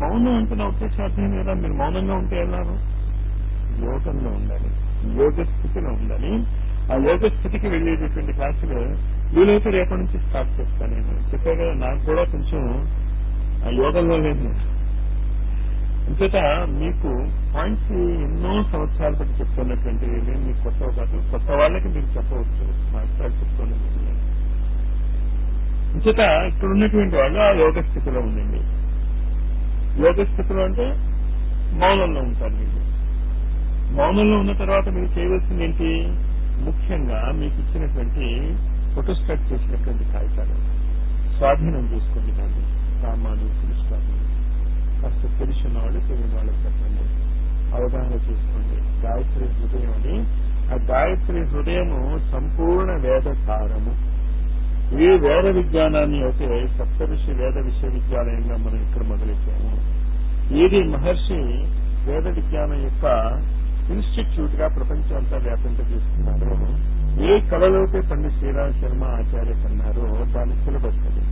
మౌనం అంటే నా ఉద్దేశం అర్థం లేదా మీరు మౌనంగా ఉంటే ఎలాగో యోగంలో ఉండాలి యోగ స్థితిలో ఉండాలి ఆ యోగ స్థితికి వెళ్ళేటటువంటి క్లాసులు వీలైతే రేపటి నుంచి స్టార్ట్ చేస్తాను నేను చెప్పే కదా నాకు కూడా కొంచెం ఆ యోగంలో లేదు అంతేత మీకు పాయింట్స్ ఎన్నో సంవత్సరాల బట్టి చెప్తున్నటువంటి ఇవి మీకు కొత్త కాదు కొత్త వాళ్ళకి మీరు చెప్పవచ్చు మాస్టర్ చెప్తున్నది అంచేత ఇక్కడ ఉన్నటువంటి వాళ్ళు ఆ యోగ స్థితిలో ఉండండి యోగ స్థితిలో అంటే మౌనంలో ఉంటారు మీరు మౌనంలో ఉన్న తర్వాత మీరు చేయవలసింది ఏంటి ముఖ్యంగా మీకు ఇచ్చినటువంటి ఫోటోస్టాట్ చేసినటువంటి కాగితాలు స్వాధీనం చేసుకోండి దాన్ని రామాలు పురుషాలు కాస్త తెలిసిన వాళ్ళు తెలియని వాళ్ళకి చెప్పండి అవగాహన చేసుకోండి గాయత్రి హృదయం అని ఆ గాయత్రి హృదయము సంపూర్ణ వేద సారము ఏ వేద విజ్ఞానాన్ని అయితే సప్తఋషి వేద విశ్వవిద్యాలయంగా మనం ఇక్కడ మొదలెట్టాము ఏది మహర్షి వేద విజ్ఞానం యొక్క ఇన్స్టిట్యూట్ గా ప్రపంచం అంతా వ్యాపింపజేస్తున్నారో ఏ కళలోతే పండిత్ శ్రీరామ్ శర్మ ఆచార్య కన్నారో దాని సిలబస్ అది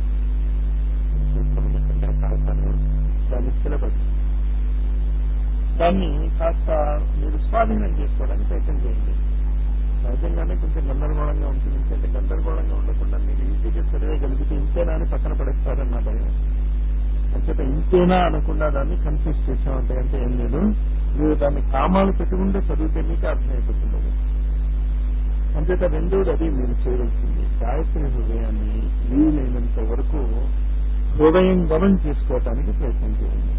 కాస్తాను దాని సిలబస్ దాన్ని కాస్త మీరు స్వాధీనం చేసుకోవడానికి ప్రయత్నం చేయండి సహజంగానే కొంచెం గందరగోళంగా ఉంటుంది ఎందుకంటే గందరగోళంగా ఉండకుండా మీరు ఈజీగా చదివేయగలిగితే ఇంతేనా అని పక్కన పడేస్తారని నా భయం అంచేత ఇంతేనా అనకుండా దాన్ని కన్ఫ్యూజ్ చేసాం అంతకంటే ఏం లేదు మీరు దాన్ని కామాలు పెట్టుకుంటే చదివితే మీకు అర్థమైపోతుంది అంచేత రెండోది అది మీరు చేయవలసింది గాయత్రి హృదయాన్ని వీలైనంత వరకు హృదయం గమనం చేసుకోవటానికి ప్రయత్నం చేయండి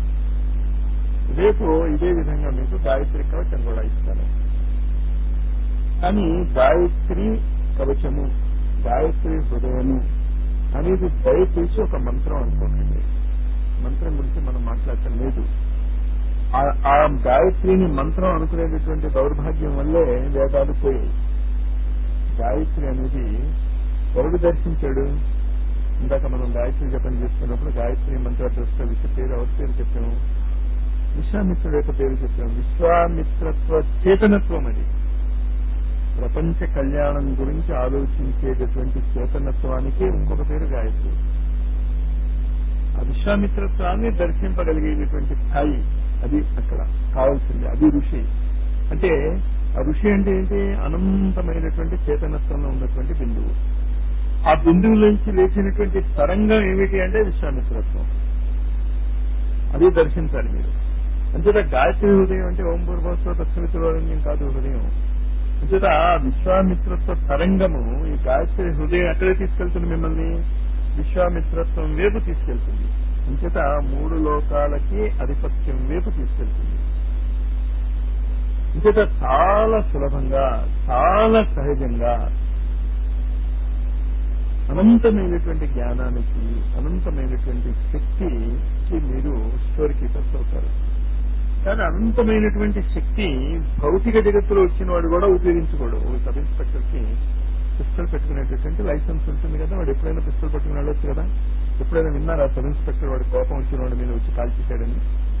రేపు ఇదే విధంగా మీకు గాయత్రి కవచం కూడా ఇస్తాను కానీ గాయత్రి కవచము గాయత్రి హృదయము అనేది దయచేసి ఒక మంత్రం అనుకోకండి మంత్రం గురించి మనం మాట్లాడటం లేదు ఆ గాయత్రిని మంత్రం అనుకునేటటువంటి దౌర్భాగ్యం వల్లే వేదాలు పోయాయి గాయత్రి అనేది ఎవరు దర్శించాడు ఇందాక మనం గాయత్రి జపం చేస్తున్నప్పుడు గాయత్రి మంత్ర దృష్టి పేరు ఎవరి పేరు చెప్పాము విశ్వామిత్రుడు యొక్క పేరు చెప్పాము విశ్వామిత్రత్వ చేతనత్వం అది ప్రపంచ కళ్యాణం గురించి ఆలోచించేటటువంటి చేతనత్వానికి ఇంకొక పేరు గాయత్రి ఆ విశ్వామిత్రత్వాన్ని దర్శింపగలిగేటటువంటి స్థాయి అది అక్కడ కావాల్సింది అది ఋషి అంటే ఆ ఋషి అంటే ఏంటి అనంతమైనటువంటి చేతనత్వంలో ఉన్నటువంటి బిందువు ఆ బిందువులోంచి లేచినటువంటి తరంగం ఏమిటి అంటే విశ్వామిత్రత్వం అది దర్శించాలి మీరు అంచేత గాయత్రి హృదయం అంటే ఓం పూర్వస్వ తత్సవితురోరణ్యం కాదు హృదయం అంచేత ఆ విశ్వామిత్రత్వ తరంగము ఈ గాయత్రి హృదయం ఎక్కడ తీసుకెళ్తుంది మిమ్మల్ని విశ్వామిత్రత్వం వైపు తీసుకెళ్తుంది అంచేత మూడు లోకాలకి ఆధిపత్యం వైపు తీసుకెళ్తుంది అంచేత చాలా సులభంగా చాలా సహజంగా అనంతమైనటువంటి జ్ఞానానికి అనంతమైనటువంటి శక్తికి మీరు స్టోర్ కీపర్స్ అవుతారు కానీ అనంతమైనటువంటి శక్తి భౌతిక జగత్తులో వచ్చిన వాడు కూడా ఉపయోగించుకోడు ఒక సబ్ ఇన్స్పెక్టర్ కి పిస్టల్ పెట్టుకునేటటువంటి లైసెన్స్ ఉంటుంది కదా వాడు ఎప్పుడైనా పిస్టల్ పట్టుకుని వెళ్ళొచ్చు కదా ఎప్పుడైనా విన్నారా సబ్ ఇన్స్పెక్టర్ వాడి కోపం వచ్చిన వాడి మీద వచ్చి కాల్చేశాడని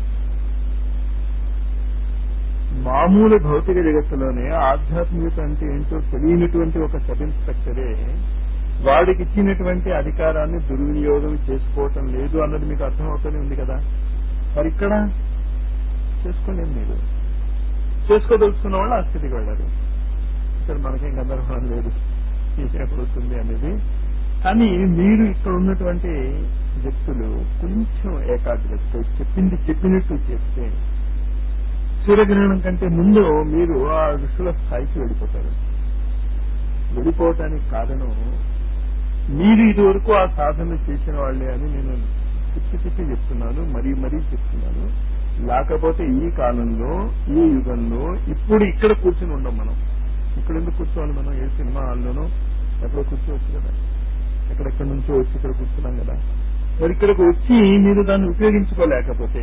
మామూలు భౌతిక జగత్తులోనే ఆధ్యాత్మికత అంటే ఏంటో తెలియనటువంటి ఒక సబ్ ఇన్స్పెక్టరే వాడికి ఇచ్చినటువంటి అధికారాన్ని దుర్వినియోగం చేసుకోవటం లేదు అన్నది మీకు అర్థమవుతూనే ఉంది కదా మరి ఇక్కడ చేసుకోలేము మీరు చేసుకోదలుచుకున్న వాళ్ళు ఆ స్థితికి వెళ్ళారు ఇక్కడ మనకేం గందరగోళం లేదు ఏమవుతుంది అనేది కానీ మీరు ఇక్కడ ఉన్నటువంటి వ్యక్తులు కొంచెం ఏకాగ్రత చెప్పింది చెప్పినట్టు చేస్తే సూర్యగ్రహణం కంటే ముందు మీరు ఆ ఋషుల స్థాయికి వెళ్ళిపోతారు వెళ్ళిపోవటానికి కారణం మీరు ఇదివరకు ఆ సాధన చేసిన వాళ్ళే అని నేను తిప్పి తిప్పి చెప్తున్నాను మరీ మరీ చెప్తున్నాను లేకపోతే ఈ కాలంలో ఈ యుగంలో ఇప్పుడు ఇక్కడ కూర్చుని ఉండం మనం ఇక్కడ ఎందుకు కూర్చోవాలి మనం ఏ సినిమా హాల్లోనో ఎక్కడో కూర్చోవచ్చు కదా ఎక్కడెక్కడి నుంచో వచ్చి ఇక్కడ కూర్చున్నాం కదా మరి ఇక్కడికి వచ్చి మీరు దాన్ని ఉపయోగించుకోలేకపోతే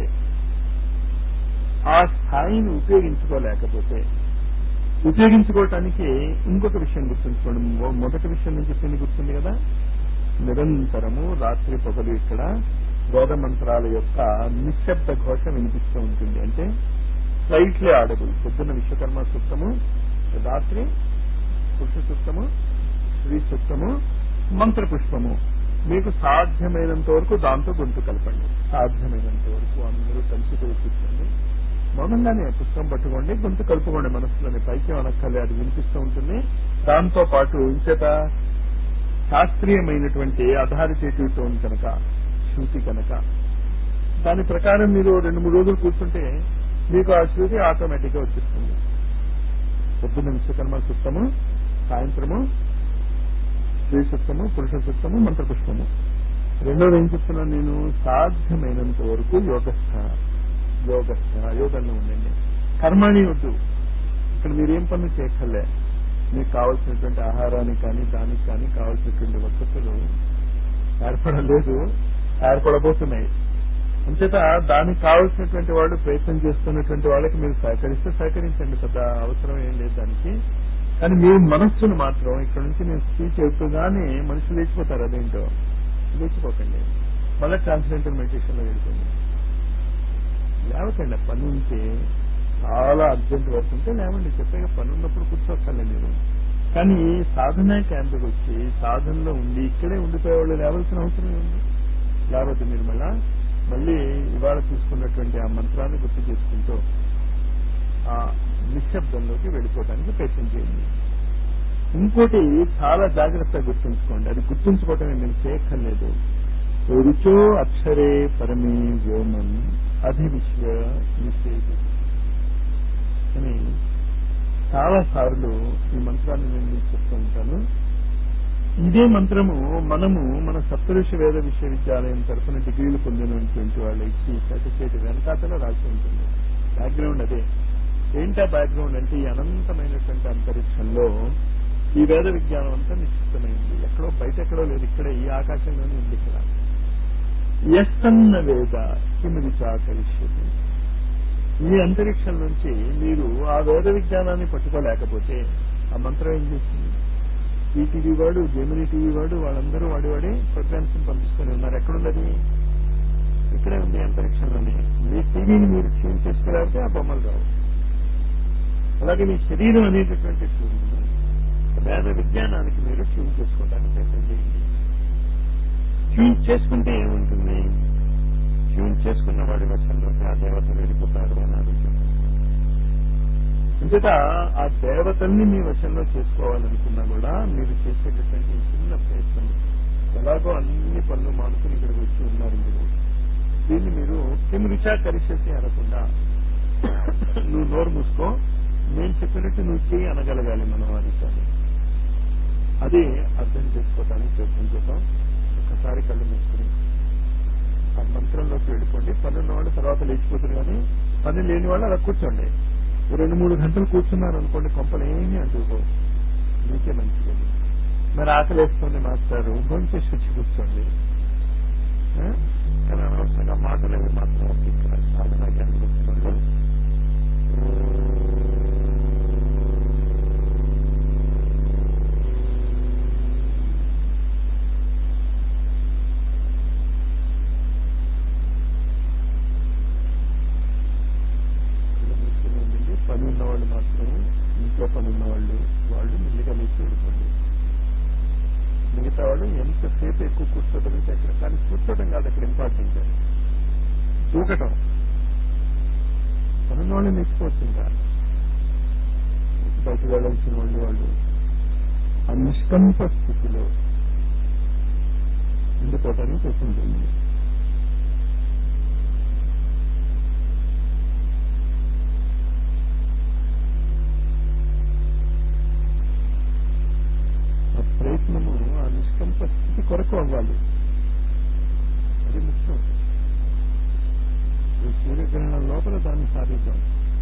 ఆ స్థాయిని ఉపయోగించుకోలేకపోతే ఉపయోగించుకోవటానికి ఇంకొక విషయం గుర్తుంచుకోండి మొ- మొదటి విషయం నేను చెప్పింది గుర్తుంది కదా నిరంతరము రాత్రి పగలు ఇక్కడ వేద మంత్రాల యొక్క నిశ్శబ్ద ఘోష వినిపిస్తూ ఉంటుంది అంటే స్లైట్లీ ఆడబుల్ పొద్దున్న విశ్వకర్మ సూక్తము రాత్రి పురుష సూక్తము శ్రీ సూక్తము మంత్ర పుష్పము మీకు సాధ్యమైనంత వరకు దాంతో గొంతు కలపండి సాధ్యమైనంత వరకు అందరూ కలిసిపోయి కూర్చోండి మౌనంగానే పుస్తకం పట్టుకోండి గొంతు కలుపుకోండి మనసులోని పైకి అనక్కలే అది వినిపిస్తూ ఉంటుంది దాంతో పాటు ఇంచేత శాస్త్రీయమైనటువంటి అథారిటేటివ్ టోన్ కనుక శృతి కనుక దాని ప్రకారం మీరు రెండు మూడు రోజులు కూర్చుంటే మీకు ఆ శృతి ఆటోమేటిక్ గా వచ్చేస్తుంది పొద్దున్న విశ్వకర్మ సూక్తము సాయంత్రము స్త్రీ సూక్తము పురుష సూక్తము మంత్రపుష్పము రెండోది ఏం చెప్తున్నాను నేను సాధ్యమైనంత వరకు యోగస్థ యోగస్థ యోగంలో ఉండండి కర్మాణి వద్దు ఇక్కడ మీరేం పనులు చేయక్కర్లే మీకు కావాల్సినటువంటి ఆహారానికి కానీ దానికి కానీ కావాల్సినటువంటి వసతులు ఏర్పడలేదు ఏర్పడబోతున్నాయి అంచేత దానికి కావాల్సినటువంటి వాళ్ళు ప్రయత్నం చేస్తున్నటువంటి వాళ్ళకి మీరు సహకరిస్తే సహకరించండి పెద్ద అవసరం ఏం లేదు దానికి కానీ మీ మనస్సును మాత్రం ఇక్కడ నుంచి నేను స్పీచ్ అవుతుందానే మనుషులు లేచిపోతారు అదేంటో లేచిపోకండి మళ్ళీ ట్రాన్స్జెండర్ మెడిటేషన్ లో వెళ్ళిపోయింది లేవకండి పని ఉంటే చాలా అర్జెంట్ వర్క్ ఉంటే లేవండి చెప్పాక పని ఉన్నప్పుడు కూర్చోక్కర్లే మీరు కానీ సాధన క్యాంపుకి వచ్చి సాధనలో ఉండి ఇక్కడే ఉండిపోయే వాళ్ళు లేవాల్సిన అవసరం ఉంది లేకపోతే మీరు మళ్ళా మళ్ళీ ఇవాళ తీసుకున్నటువంటి ఆ మంత్రాన్ని గుర్తు చేసుకుంటూ ఆ నిశ్శబ్దంలోకి వెళ్ళిపోవడానికి ప్రయత్నం చేయండి ఇంకోటి చాలా జాగ్రత్తగా గుర్తుంచుకోండి అది గుర్తుంచుకోవటమే మీరు చేయక్కర్లేదు రుచో అక్షరే పరమే వ్యోమన్ అధివిశ్వ నిషేధ అని చాలా సార్లు ఈ మంత్రాన్ని నేను మీకు చెప్తూ ఉంటాను ఇదే మంత్రము మనము మన సప్తఋషి వేద విశ్వవిద్యాలయం తరఫున డిగ్రీలు పొందినటువంటి వాళ్ళు ఇచ్చి సర్టిఫికేట్ వెనకాతలో రాసి ఉంటుంది బ్యాక్గ్రౌండ్ అదే ఏంటా బ్యాక్గ్రౌండ్ అంటే ఈ అనంతమైనటువంటి అంతరిక్షంలో ఈ వేద విజ్ఞానం అంతా నిశ్చితమైంది ఎక్కడో బయట ఎక్కడో లేదు ఇక్కడే ఈ ఆకాశంలోనే ఉంది ఇక్కడ ఎస్తన్న వేద కిమిది చాకరిష్యతి ఈ అంతరిక్షం నుంచి మీరు ఆ వేద విజ్ఞానాన్ని పట్టుకోలేకపోతే ఆ మంత్రం ఏం చేస్తుంది ఈ టీవీ వాడు జెమినీ టీవీ వాడు వాళ్ళందరూ వాడి వాడి ప్రోగ్రామ్స్ పంపిస్తూనే ఉన్నారు ఎక్కడున్నది ఇక్కడే ఉంది అంతరిక్షంలోనే మీ టీవీని మీరు ట్యూన్ చేసుకోలేకపోతే ఆ బొమ్మలు రావు అలాగే మీ శరీరం అనేటటువంటి ట్యూన్ వేద విజ్ఞానానికి మీరు ట్యూన్ చేసుకోవడానికి ప్రయత్నం చేయండి ట్యూన్ చేసుకుంటే ఏముంటుంది ట్యూన్ చేసుకున్న వాడి వశంలోకి ఆ దేవతలు వెళ్ళిపోతారు అని ఆలోచన అంచేత ఆ దేవతల్ని మీ వశంలో చేసుకోవాలనుకున్నా కూడా మీరు చేసేటటువంటి చిన్న ప్రయత్నం ఎలాగో అన్ని పనులు మానుకుని ఇక్కడికి వచ్చి ఉన్నారు మీరు దీన్ని మీరు కిమ్ రుచా కలిసేసి అనకుండా నువ్వు నోరు మూసుకో నేను చెప్పినట్టు నువ్వు చేయి అనగలగాలి మనం అనిసారి అది అర్థం చేసుకోవడానికి ప్రయత్నం చేద్దాం ఒకసారి కళ్ళు మూసుకుని ఆ మంత్రంలోకి వెళ్ళిపోండి పని ఉన్న వాళ్ళు తర్వాత లేచిపోతారు కానీ పని లేని వాళ్ళు అలా కూర్చోండి ఓ రెండు మూడు గంటలు కూర్చున్నారు అనుకోండి కొంపలు ఏమీ అంటుకో మీకే మంచిది మరి ఆకలి వేస్తుంది మాస్టారు భోంచేసి వచ్చి కూర్చోండి ఆ? కానీ అనవసరంగా మాటలు ఏమి మాత్రం వద్దు ఇక్కడ సాధన జ్ఞానం వచ్చిన వాళ్ళు ఇలా కూర్చొని ఉండండి. పని ఉన్న వాళ్ళు మాత్రం ఇంట్లో పని ఉన్న వాళ్ళు వాళ్ళు మెల్లిగా లేచి వెళ్ళిపోండి మిగతా వాళ్ళు ఎంతసేపు ఎక్కువ కూర్చోగలిగితే అక్కడ కానీ కూర్చోవడం కాదు అక్కడ ఇంపార్టెంట్ దూకటం పనున్న వాళ్ళు నేర్చుకోవచ్చు ఇంకా బయటకు వెళ్ళాల్సిన వాళ్ళు వాళ్ళు ఆ నిష్కంప స్థితిలో ఉండిపోవటానికి ప్రయత్నం చేయండి ఆ ప్రయత్నము ఆ నిష్కంప స్థితి కొరకు అవ్వాలి అది ముఖ్యం ఈ సూర్యగ్రహణం లోపల దాన్ని సాధిద్దాం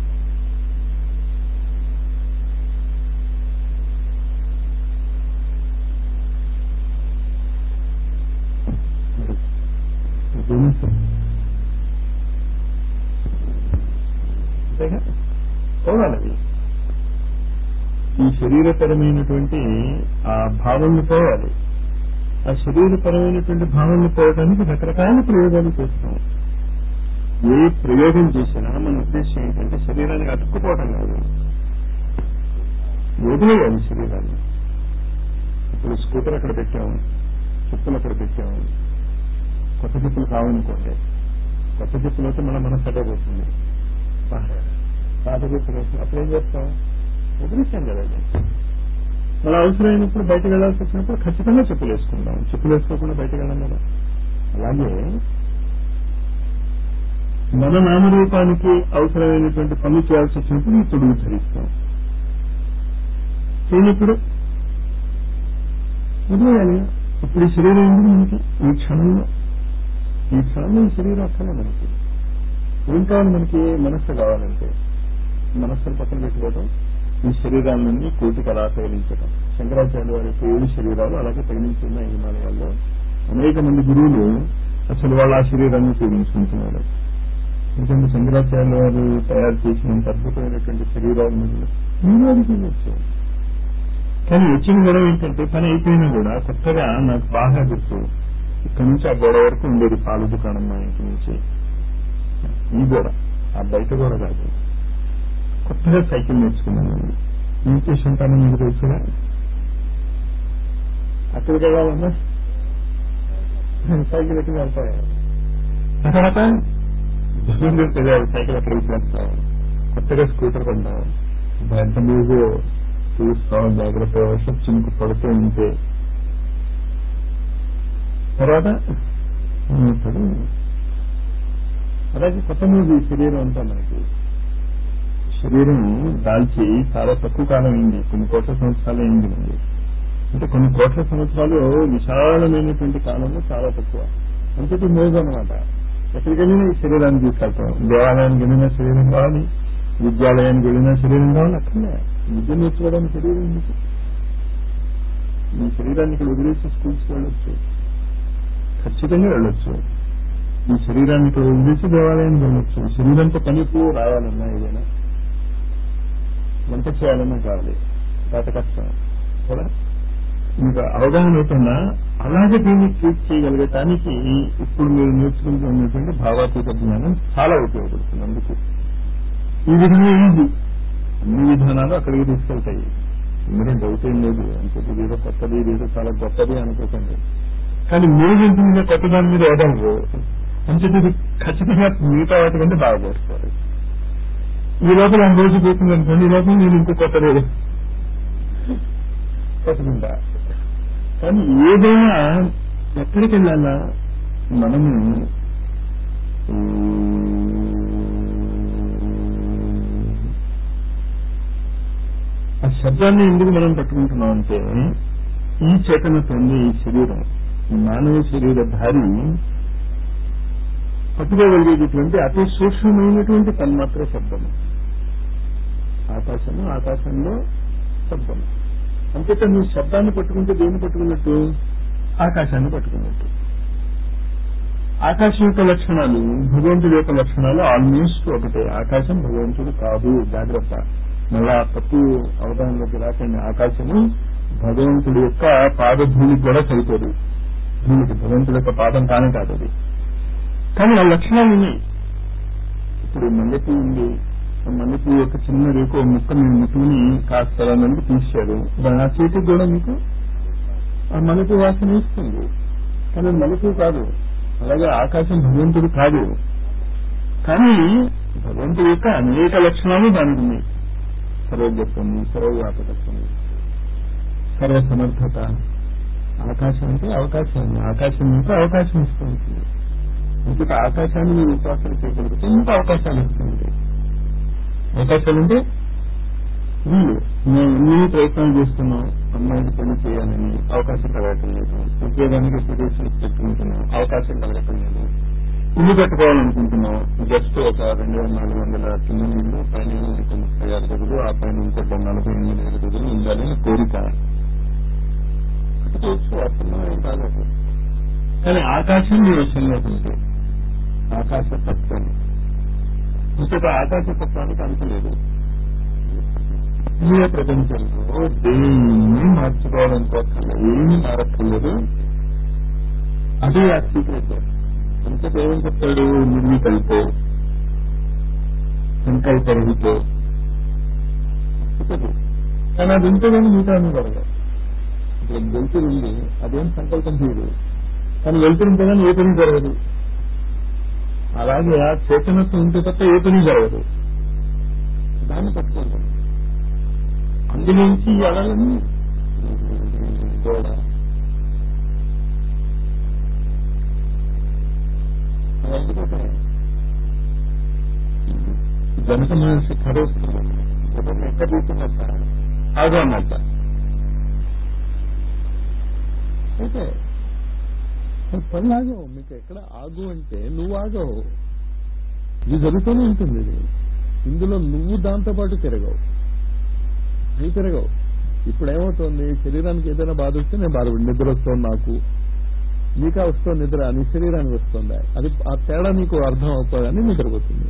అంతేగా చూడాలి అది ఈ శరీరపరమైనటువంటి ఆ భావనలు పోవాలి ఆ శరీరపరమైనటువంటి భావనలు పోవడానికి రకరకాల ప్రయోగాలు చేస్తాం ఏ ప్రయోగం చేసినా మన ఉద్దేశం ఏంటంటే శరీరానికి అతుక్కుపోవడం కాదు వదిలేయాలి శరీరాన్ని ఇప్పుడు స్కూటర్ అక్కడ పెట్టాము చెప్పులు అక్కడ పెట్టాము కొత్త చెప్పులు కావనుకోండి కొత్త చెప్పులు అయితే మన మనసు అదే పోతుంది పాత చెప్పులు వేసి అప్పుడు ఏం చేస్తాం వదిలేసాం కదా అది మన అవసరమైనప్పుడు బయటకు వెళ్ళాల్సి వచ్చినప్పుడు ఖచ్చితంగా చెప్పులు వేసుకుందాం చెప్పులు వేసుకోకుండా బయటకు వెళ్ళాం కదా అలాగే మన నామరూపానికి అవసరమైనటువంటి పనులు చేయాల్సి వచ్చినప్పుడు ఈ తొడుగు ధరిస్తాం చేయనప్పుడు వదిలేయాలి ఇప్పుడు ఈ శరీరం ఎందుకు మనకి ఈ క్షణంలో ఈ క్షణంలో ఈ శరీరం అక్కడే మనకి ఏం కావాలి మనకి మనస్సు కావాలంటే మనస్సును పక్కన పెట్టుకోవడం ఈ శరీరాలన్నీ కోటికి అలా తగిలించడం శంకరాచార్య వారి యొక్క ఏడు శరీరాలు అలాగే తగిలించి ఉన్నాయి హిమాలయాల్లో అనేక మంది గురువులు అసలు వాళ్ళు ఆ శరీరాన్ని ఉపయోగించుకుంటున్నారు ఎందుకంటే శంకరాచార్య వారు తయారు చేసినంత అద్భుతమైనటువంటి శరీరాలు మీరు అది చేయవచ్చు కానీ వచ్చిన గొడవ ఏంటంటే పని అయిపోయినా కూడా కొత్తగా నాకు బాగా గుర్తు ఇక్కడ నుంచి ఆ గోడ వరకు ఉండేది పాల దుకాణం మా ఇంటి నుంచి ఈ గోడ ఆ బయట గోడ కాదు కొత్తగా సైకిల్ నేర్చుకున్నాను నేను ఏం చేసి ఉంటాను మీకు తెలుసుగా అక్కడికి వెళ్ళాలన్నా సైకిల్ ఎక్కి వెళ్తాయి ఆ తర్వాత భగవంతుడు తెలియాలి సైకిల్ ఎక్కడికి వెళ్తాం కొత్తగా స్కూటర్ కొంటాం ఎంత మీరు చూస్తాం జాగ్రత్త వర్షం చినుకు పడుతూ ఉంటే తర్వాత ఏమవుతాడు అలాగే కొత్త మూవీ శరీరం అంతా మనకి శరీరం దాల్చి చాలా తక్కువ కాలం అయింది కొన్ని కోట్ల సంవత్సరాలు అయింది మనకి అంటే కొన్ని కోట్ల సంవత్సరాలు విశాలమైనటువంటి కాలంలో చాలా తక్కువ అంతటి మోజు అనమాట ఎక్కడికి వెళ్ళినా ఈ శరీరాన్ని తీసుకెళ్తాం దేవాలయానికి వెళ్ళినా శరీరం కావాలి విద్యాలయానికి వెళ్ళినా శరీరం కావాలి అక్కడే విద్య నేర్చుకోవడానికి శరీరం ఎందుకు మీ శరీరాన్ని ఇక్కడ వదిలేసి స్కూల్స్కి వెళ్ళొచ్చు ఖచ్చితంగా వెళ్ళొచ్చు ఈ శరీరాన్ని ఇక్కడ వదిలేసి దేవాలయానికి వెళ్ళొచ్చు శరీరంతో పని ఎక్కువ రావాలన్నా ఏదైనా వంట చేయాలన్నా కావాలి పాత కష్టం కదా ఇంకా అవగాహన అవుతున్నా అలాగే దీన్ని ట్రీట్ చేయగలగటానికి ఇప్పుడు మీరు నేర్చుకుంటున్నటువంటి భావాతీత జ్ఞానం చాలా ఉపయోగపడుతుంది అందుకు ఈ విధంగా ఈజీ అన్ని విధానాలు అక్కడికి తీసుకెళ్తాయి ఇందులో డౌట్ ఏం లేదు అంటే ఇదేదో కొత్తది ఇదేదో చాలా గొప్పది అనుకోకండి కానీ మీరు ఇంటి కొత్త దాని మీద వదలరు అంటే ఇది ఖచ్చితంగా మిగతా వాటి కంటే బాగా చేస్తారు ఈ లోపల ఆ రోజు పోతుంది అనుకోండి ఈ లోపల నేను ఇంకో కొత్తది కొత్తదిందా కానీ ఏదైనా ఎక్కడికి వెళ్ళాలా మనము ఆ శబ్దాన్ని ఎందుకు మనం పట్టుకుంటున్నాం అంటే ఈ చేతనతోనే ఈ శరీరం ఈ మానవ శరీరధారి పట్టుకోగలిగేటటువంటి అతి సూక్ష్మమైనటువంటి తన్మాత్ర శబ్దము ఆకాశము ఆకాశంలో శబ్దము అంతేత నువ్వు శబ్దాన్ని పట్టుకుంటే దేన్ని పట్టుకున్నట్టు ఆకాశాన్ని పట్టుకున్నట్టు ఆకాశం యొక్క లక్షణాలు భగవంతుడి యొక్క లక్షణాలు ఆల్మోస్ట్ ఒకటే ఆకాశం భగవంతుడు కాదు జాగ్రత్త మళ్ళా తప్పు అవగాహనలోకి రాకండి ఆకాశము భగవంతుడి యొక్క పాదధూళికి కూడా సరిపోదు దీనికి భగవంతుడి యొక్క పాదం కానే కాదు అది కానీ ఆ లక్షణాలు ఉన్నాయి ఇప్పుడు మల్లెపూ ఉంది ఆ మల్లెపూ యొక్క చిన్న రేకు ముక్క మీరు ముట్టుకుని కాస్త మంది తీశారు దాని ఆ చేతికి కూడా మీకు ఆ మల్లెపూ వాసన ఇస్తుంది కానీ మల్లెపూ కాదు అలాగే ఆకాశం భగవంతుడు కాదు కానీ భగవంతుడి యొక్క అనేక లక్షణాలు దానికి ఉన్నాయి సర్వజ్ఞత్వం సర్వవ్యాపకత్వం సర్వసమర్థత ఆకాశం అంటే అవకాశం ఆకాశం ఇంకా అవకాశం ఇస్తూ ఉంటుంది ఇంకొక ఆకాశాన్ని మీరు ఉపాసన చేయగలిగితే ఇంకా అవకాశాలు ఇస్తుంది అవకాశాలు అంటే వీళ్ళు మేము ఎన్ని ప్రయత్నాలు చేస్తున్నాం అమ్మాయికి పెళ్లి చేయాలని అవకాశం కలగటం లేదు ఉద్యోగానికి అప్లికేషన్స్ పెట్టుకుంటున్నాం అవకాశం కలగటం లేదు ఇల్లు కట్టుకోవాలనుకుంటున్నాం జస్ట్ ఒక రెండు వేల నాలుగు వందల కింద నీళ్లు పైన ఇంకో ముప్పై ఆరు గదులు ఆ పైన ఇంకో నలభై ఎనిమిది వేల గదులు ఉండాలని కోరిక కట్టుకోవచ్చు వాస్తవం ఏం కాదు కానీ ఆకాశం మీ వశంలో ఉంది ఆకాశ తత్వం ఇంకొక ఆకాశ తత్వానికి అంతలేదు ఈ ప్రపంచంలో దేన్ని మార్చుకోవాలనుకోవట్లేదు ఏమీ మారక్కర్లేదు అదే ఆ సీక్రెట్ అంతకు ఏం చెప్తాడు నిర్మికల్పో సంకల్పరహితో కానీ అది ఉంటే కానీ మిగతా అన్ని పడదు ఇప్పుడు వెళ్తురు ఉంది అదేం సంకల్పం చేయదు కానీ వెళ్తుంటే కానీ ఏ పని జరగదు అలాగే ఆ చేతనత్వం ఉంటే తప్ప ఏ పని జరగదు దాన్ని పట్టుకోండి అందులోంచి ఈ అలలన్నీ గోడ లేకపోతే జనక మహర్షి ఖరేస్తున్నాడు ఎక్కడ తీసుకున్నట్ట ఆగు అన్నట్ట అయితే పని ఆగవు మీకు ఎక్కడ ఆగు అంటే నువ్వు ఆగవు ఇది జరుగుతూనే ఉంటుంది ఇది ఇందులో నువ్వు దాంతో పాటు తిరగవు నువ్వు తిరగవు ఇప్పుడు ఏమవుతుంది శరీరానికి ఏదైనా బాధ వస్తే నేను బాధపడి నిద్ర వస్తుంది నాకు నీకా వస్తుంది నిద్ర నీ శరీరానికి వస్తుంది అది ఆ తేడా నీకు అర్థం అవుతుందని నిద్రపోతుంది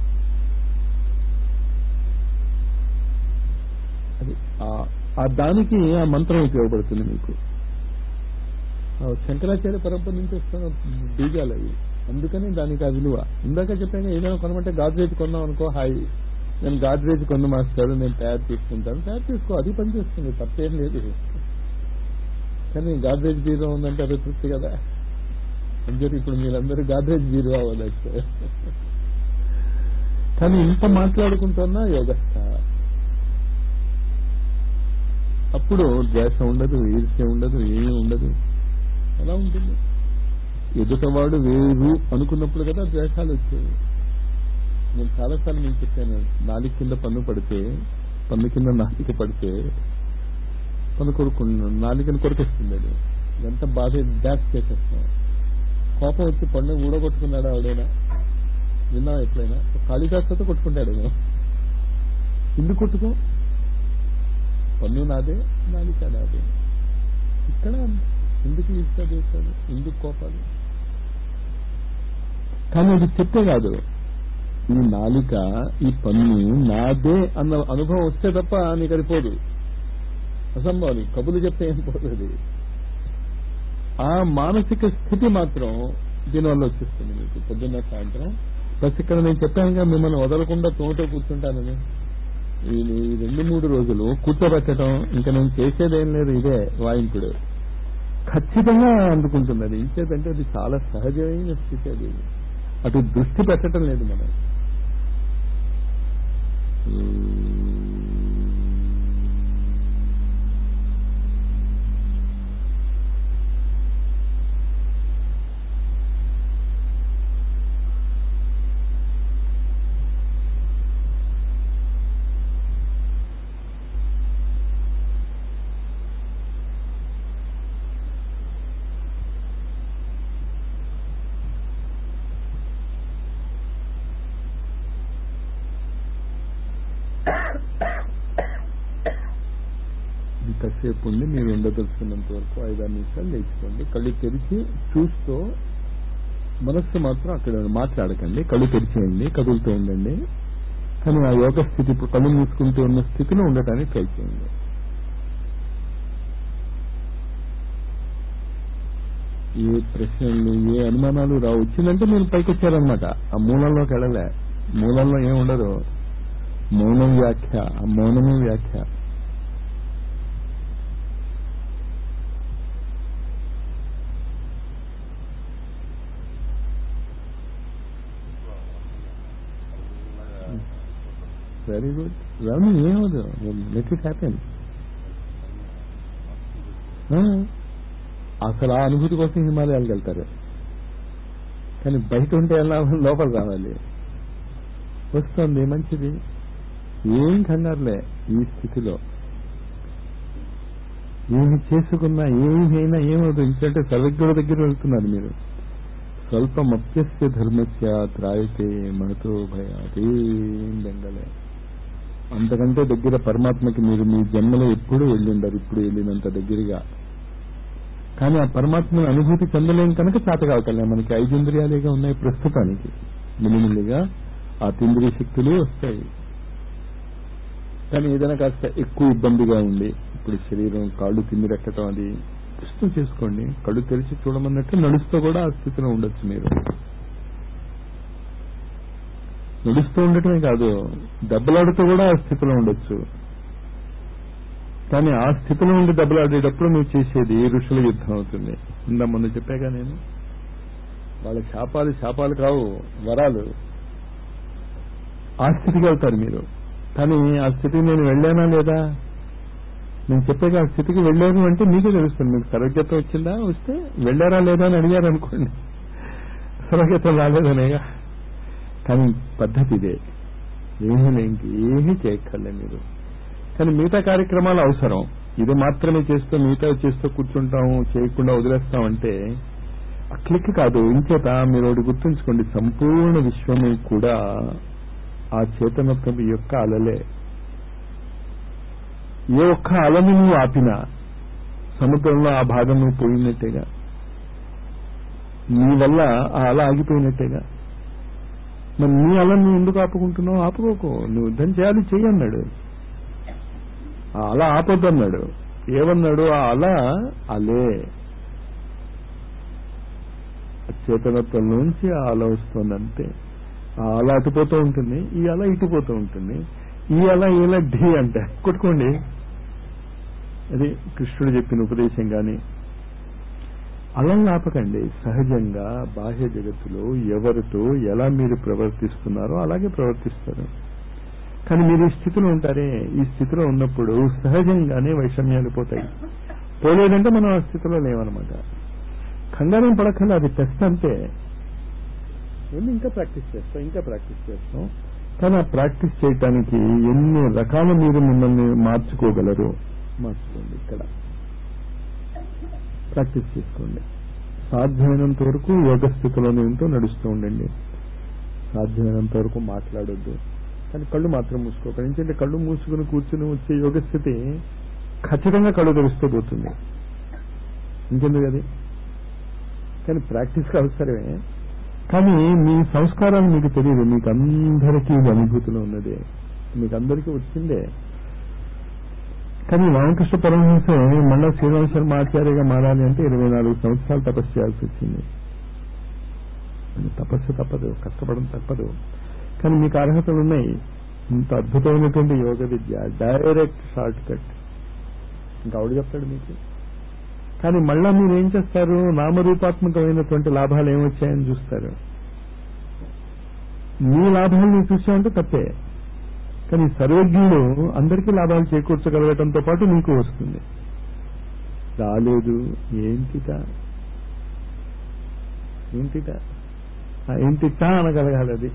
అది ఆ- ఆ దానికి ఆ మంత్రం ఉపయోగపడుతుంది మీకు ఆ శంకరాచార్య పరంపర నుంచి వస్తున్న బీజాలు అవి అందుకని దానికి ఆ విలువ ఇందాక చెప్పాను ఏదైనా కొనమంటే గాడ్రేజ్ కొన్నాం అనుకో హాయ్ నేను గాడ్రేజ్ కొన్న మాస్టర్ నేను తయారు చేసుకుంటాను తయారు చేసుకో అది పని చేస్తుంది తప్పేం లేదు కానీ గాడ్రేజ్ బీరో ఉందంటే అది తృప్తి కదా అందరూ ఇప్పుడు మీరందరూ గాడ్రేజ్ బీరో అవ్వదచ్చు కానీ ఇంత మాట్లాడుకుంటున్నా యోగస్థ అప్పుడు ద్వేష ఉండదు ఈర్ష్య ఉండదు ఏమీ ఉండదు ఎలా ఉంటుంది ఎదుటవాడు వేరు అనుకున్నప్పుడు కదా ద్వేషాలు వచ్చేవి నేను చాలాసార్లు మీకు చెప్పాను నాలుగు కింద పన్ను పడితే పన్ను కింద నాలిక పడితే పన్ను కొడుకున్నాడు నాలుకని కొరికేస్తుంది అది ఎంత బాధ డాష్ చేసేస్తాం కోపం వచ్చి పన్ను ఊడగొట్టుకున్నాడు ఆవిడైనా విన్నా ఎప్పుడైనా కాళిదాసుతో కొట్టుకుంటాడేమో ఎందుకు కొట్టుకో పన్ను నాదే నాలిక నాదే ఇక్కడ ఎందుకు ఇష్ట చేశాడు ఎందుకు కోపాలు కానీ అది చెప్తే కాదు ఈ నాలిక ఈ పన్ను నాదే అన్న అనుభవం వస్తే తప్ప నీకు అది పోదు అసంభవం కబులు చెప్తే ఏం పోతుంది ఆ మానసిక స్థితి మాత్రం దీనివల్ల వచ్చేస్తుంది మీకు పొద్దున్న సాయంత్రం ప్లస్ ఇక్కడ నేను చెప్పానుగా మిమ్మల్ని వదలకుండా తోట కూర్చుంటానని ఈ ఈ రెండు మూడు రోజులు కూర్చోబెట్టడం ఇంకా నేను చేసేదేం లేదు ఇదే వాయింపుడు ఖచ్చితంగా అందుకుంటుంది అది ఇంకేదంటే అది చాలా సహజమైన స్థితి అది అటు దృష్టి పెట్టడం లేదు మనం ఇంతసేపు ఉండి మీరు ఉండదలుచుకున్నంత వరకు ఐదారు నిమిషాలు లేచుకోండి కళ్ళు తెరిచి చూస్తూ మనస్సు మాత్రం అక్కడ మాట్లాడకండి కళ్ళు తెరిచేయండి కదులుతూ ఉండండి కానీ ఆ యోగ స్థితి ఇప్పుడు కళ్ళు మూసుకుంటూ ఉన్న స్థితిలో ఉండటానికి ట్రై చేయండి ఏ ప్రశ్నలు ఏ అనుమానాలు రావు వచ్చిందంటే మీరు పైకి వచ్చారనమాట ఆ మూలంలోకి వెళ్ళలే మూలంలో ఏం ఉండదు మౌనం వ్యాఖ్య ఆ మౌనమే వ్యాఖ్య వెరీ గుడ్ రవి ఏమదు లెట్ ఇట్ హ్యాపెన్ అసలు ఆ అనుభూతి కోసం హిమాలయాలకు వెళ్తారు కానీ బయట ఉంటే ఎలా లోపల రావాలి వస్తుంది మంచిది ఏం కంగారులే ఈ స్థితిలో ఏమి చేసుకున్నా ఏమి అయినా ఏమవుతుంది ఎందుకంటే సర్వజ్ఞుల దగ్గర వెళ్తున్నారు మీరు స్వల్పమప్యస్య ధర్మస్య త్రాయితే మనతో భయాదేం బెంగలే అంతకంటే దగ్గర పరమాత్మకి మీరు మీ జన్మలో ఎప్పుడూ వెళ్ళిండరు ఇప్పుడు వెళ్ళినంత దగ్గరగా కానీ ఆ పరమాత్మని అనుభూతి చెందలేం కనుక చేత కావటలే మనకి ఐదు ఇంద్రియాలుగా ఉన్నాయి ప్రస్తుతానికి మిలిమిల్లిగా ఆ తింద్రియ శక్తులు వస్తాయి కానీ ఏదైనా కాస్త ఎక్కువ ఇబ్బందిగా ఉంది ఇప్పుడు శరీరం కాళ్ళు తిమ్మిరెక్కటం అది ప్రశ్న చేసుకోండి కళ్ళు తెరిచి చూడమన్నట్టు నడుస్తూ కూడా ఆ స్థితిలో ఉండొచ్చు మీరు నడుస్తూ ఉండటమే కాదు దెబ్బలాడుతూ కూడా ఆ స్థితిలో ఉండొచ్చు కానీ ఆ స్థితిలో ఉండి దెబ్బలాడేటప్పుడు నువ్వు చేసేది ఋషుల యుద్ధం అవుతుంది ఇందా మొన్న చెప్పాగా నేను వాళ్ళ శాపాలు శాపాలు కావు వరాలు ఆ స్థితికి వెళ్తారు మీరు కానీ ఆ స్థితికి నేను వెళ్ళానా లేదా నేను చెప్పాక ఆ స్థితికి వెళ్ళాను అంటే మీకే తెలుస్తుంది మీకు సరోగ్యత వచ్చిందా వస్తే వెళ్ళారా లేదా అని అడిగారు అనుకోండి సరోగ్యత రాలేదనేగా కానీ పద్ధతి ఇదే ఏమీ ఇంక ఏమీ చేయక్కర్లే మీరు కానీ మిగతా కార్యక్రమాలు అవసరం ఇది మాత్రమే చేస్తూ మిగతా చేస్తూ కూర్చుంటాము చేయకుండా వదిలేస్తామంటే ఆ క్లిక్ కాదు ఇంచేత మీరు ఒకటి గుర్తుంచుకోండి సంపూర్ణ విశ్వము కూడా ఆ చేతనత్వం యొక్క అలలే ఏ ఒక్క అలను నువ్వు ఆపినా సముద్రంలో ఆ భాగం నువ్వు పోయినట్టేగా నీ వల్ల ఆ అల ఆగిపోయినట్టేగా మరి నీ అలను నువ్వు ఎందుకు ఆపుకుంటున్నావు ఆపుకోకు నువ్వు యుద్ధం చేయాలి చెయ్యన్నాడు ఆ అల ఆపొద్దన్నాడు ఏమన్నాడు ఆ అల అలే చేతనత్వం నుంచి ఆ అల వస్తుంది అంతే ఆ అల అటుపోతూ ఉంటుంది ఈ అల ఇటుపోతూ ఉంటుంది ఈ అల ఇలా ఢీ అంటే కొట్టుకోండి అది కృష్ణుడు చెప్పిన ఉపదేశం గాని అలా ఆపకండి సహజంగా బాహ్య జగత్తులో ఎవరితో ఎలా మీరు ప్రవర్తిస్తున్నారో అలాగే ప్రవర్తిస్తారు కానీ మీరు ఈ స్థితిలో ఉంటారే ఈ స్థితిలో ఉన్నప్పుడు సహజంగానే వైషమ్యాలు పోతాయి పోలేదంటే మనం ఆ స్థితిలో లేవన్నమాట కంగారం పడక్కల అది టెస్ట్ అంతే ఏంది ఇంకా ప్రాక్టీస్ చేస్తాం ఇంకా ప్రాక్టీస్ చేస్తాం కానీ ఆ ప్రాక్టీస్ చేయటానికి ఎన్ని రకాల మీరు మిమ్మల్ని మార్చుకోగలరు మార్చుకోండి ఇక్కడ ప్రాక్టీస్ చేసుకోండి సాధ్యమైనంత వరకు యోగ స్థితిలోనే ఉంటూ నడుస్తూ ఉండండి సాధ్యమైనంత వరకు మాట్లాడొద్దు కానీ కళ్ళు మాత్రం మూసుకోకండి ఎందుకంటే కళ్ళు మూసుకుని కూర్చుని వచ్చే యోగ స్థితి ఖచ్చితంగా కళ్ళు తెరుస్తూ పోతుంది ఇంకెందుకు అది కానీ ప్రాక్టీస్కి అవసరమే కానీ మీ సంస్కారాలు మీకు తెలియదు మీకు అందరికీ ఇది అనుభూతిలో ఉన్నదే మీకు అందరికీ వచ్చిందే కానీ రామకృష్ణ పరమహంస మళ్ళా శ్రీరామ శర్మ ఆచార్యగా మారాలి అంటే ఇరవై నాలుగు సంవత్సరాలు తపస్సు చేయాల్సి వచ్చింది తపస్సు తప్పదు కష్టపడడం తప్పదు కానీ మీకు అర్హతలు ఉన్నాయి ఇంత అద్భుతమైనటువంటి యోగ విద్య డైరెక్ట్ షార్ట్ కట్ ఇంకా ఆవిడ చెప్తాడు మీకు కానీ మళ్ళా మీరు ఏం చేస్తారు నామరూపాత్మకమైనటువంటి లాభాలు ఏమొచ్చాయని చూస్తారు మీ లాభాలను చూసామంటే తప్పే కానీ సర్వజ్ఞుడు అందరికీ లాభాలు చేకూర్చగలగటంతో పాటు మీకు వస్తుంది రాలేదు ఏంటిట ఏంటిట ఆ ఏంటిట అనగలగాలి అది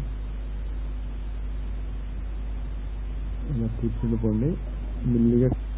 కూర్చుండిపోండి మెల్లిగా